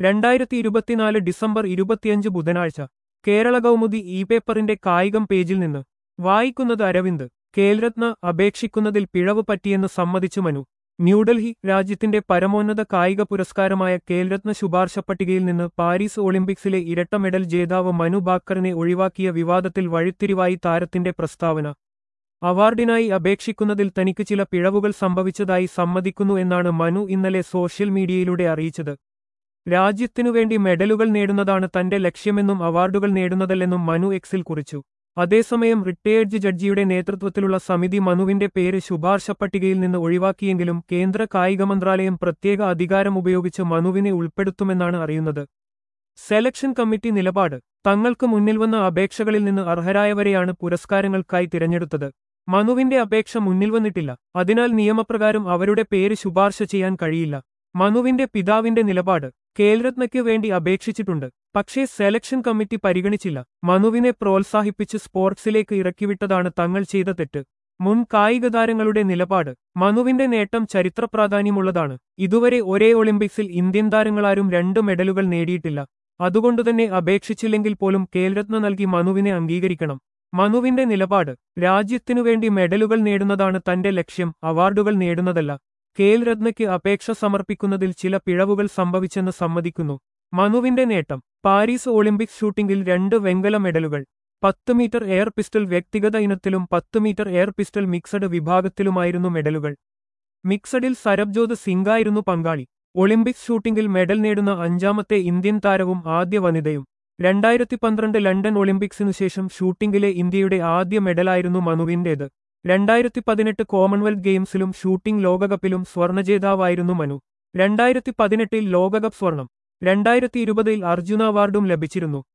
രണ്ടായിരത്തി ഇരുപത്തിനാല് ഡിസംബർ ഇരുപത്തിയഞ്ച് ബുധനാഴ്ച കേരള കൗമുദി ഇ പേപ്പറിന്റെ കായികം പേജിൽ നിന്ന് വായിക്കുന്നത് അരവിന്ദ് കേൽരത്ന അപേക്ഷിക്കുന്നതിൽ പിഴവ് പറ്റിയെന്ന് സമ്മതിച്ചു മനു ന്യൂഡൽഹി രാജ്യത്തിന്റെ പരമോന്നത കായിക പുരസ്കാരമായ കേൽരത്ന ശുപാർശ പട്ടികയിൽ നിന്ന് പാരീസ് ഒളിമ്പിക്സിലെ ഇരട്ട മെഡൽ ജേതാവ് മനു ബാക്കറിനെ ഒഴിവാക്കിയ വിവാദത്തിൽ വഴിത്തിരിവായി താരത്തിന്റെ പ്രസ്താവന അവാർഡിനായി അപേക്ഷിക്കുന്നതിൽ തനിക്ക് ചില പിഴവുകൾ സംഭവിച്ചതായി സമ്മതിക്കുന്നു എന്നാണ് മനു ഇന്നലെ സോഷ്യൽ മീഡിയയിലൂടെ അറിയിച്ചത് രാജ്യത്തിനുവേണ്ടി മെഡലുകൾ നേടുന്നതാണ് തന്റെ ലക്ഷ്യമെന്നും അവാർഡുകൾ നേടുന്നതല്ലെന്നും മനു എക്സിൽ കുറിച്ചു അതേസമയം റിട്ടയേർഡ് ജഡ്ജിയുടെ നേതൃത്വത്തിലുള്ള സമിതി മനുവിന്റെ പേര് ശുപാർശ പട്ടികയിൽ നിന്ന് ഒഴിവാക്കിയെങ്കിലും കേന്ദ്ര കായിക മന്ത്രാലയം പ്രത്യേക അധികാരം ഉപയോഗിച്ച് മനുവിനെ ഉൾപ്പെടുത്തുമെന്നാണ് അറിയുന്നത് സെലക്ഷൻ കമ്മിറ്റി നിലപാട് തങ്ങൾക്ക് മുന്നിൽ വന്ന അപേക്ഷകളിൽ നിന്ന് അർഹരായവരെയാണ് പുരസ്കാരങ്ങൾക്കായി തിരഞ്ഞെടുത്തത് മനുവിന്റെ അപേക്ഷ മുന്നിൽ വന്നിട്ടില്ല അതിനാൽ നിയമപ്രകാരം അവരുടെ പേര് ശുപാർശ ചെയ്യാൻ കഴിയില്ല മനുവിന്റെ പിതാവിന്റെ നിലപാട് കേൽരത്നയ്ക്ക് വേണ്ടി അപേക്ഷിച്ചിട്ടുണ്ട് പക്ഷേ സെലക്ഷൻ കമ്മിറ്റി പരിഗണിച്ചില്ല മനുവിനെ പ്രോത്സാഹിപ്പിച്ച് സ്പോർട്സിലേക്ക് ഇറക്കിവിട്ടതാണ് തങ്ങൾ ചെയ്ത തെറ്റ് മുൻ കായിക താരങ്ങളുടെ നിലപാട് മനുവിന്റെ നേട്ടം ചരിത്ര പ്രാധാന്യമുള്ളതാണ് ഇതുവരെ ഒരേ ഒളിമ്പിക്സിൽ ഇന്ത്യൻ താരങ്ങളാരും രണ്ട് മെഡലുകൾ നേടിയിട്ടില്ല അതുകൊണ്ടുതന്നെ അപേക്ഷിച്ചില്ലെങ്കിൽ പോലും കേൽരത്ന നൽകി മനുവിനെ അംഗീകരിക്കണം മനുവിന്റെ നിലപാട് രാജ്യത്തിനുവേണ്ടി മെഡലുകൾ നേടുന്നതാണ് തന്റെ ലക്ഷ്യം അവാർഡുകൾ നേടുന്നതല്ല കേൽരത്നയ്ക്ക് അപേക്ഷ സമർപ്പിക്കുന്നതിൽ ചില പിഴവുകൾ സംഭവിച്ചെന്ന് സമ്മതിക്കുന്നു മനുവിന്റെ നേട്ടം പാരീസ് ഒളിമ്പിക്സ് ഷൂട്ടിംഗിൽ രണ്ട് വെങ്കല മെഡലുകൾ പത്ത് മീറ്റർ എയർ പിസ്റ്റൾ വ്യക്തിഗത ഇനത്തിലും പത്ത് മീറ്റർ എയർ പിസ്റ്റൾ മിക്സഡ് വിഭാഗത്തിലുമായിരുന്നു മെഡലുകൾ മിക്സഡിൽ സരബ്ജോത് സിംഗായിരുന്നു പങ്കാളി ഒളിമ്പിക്സ് ഷൂട്ടിംഗിൽ മെഡൽ നേടുന്ന അഞ്ചാമത്തെ ഇന്ത്യൻ താരവും ആദ്യ വനിതയും രണ്ടായിരത്തി പന്ത്രണ്ട് ലണ്ടൻ ഒളിമ്പിക്സിനു ശേഷം ഷൂട്ടിംഗിലെ ഇന്ത്യയുടെ ആദ്യ മെഡലായിരുന്നു മനുവിന്റേത് രണ്ടായിരത്തി പതിനെട്ട് കോമൺവെൽത്ത് ഗെയിംസിലും ഷൂട്ടിംഗ് ലോകകപ്പിലും സ്വർണജേതാവായിരുന്നു മനു രണ്ടായിരത്തി പതിനെട്ടിൽ ലോകകപ്പ് സ്വർണം രണ്ടായിരത്തി ഇരുപതിൽ അർജുന അവാർഡും ലഭിച്ചിരുന്നു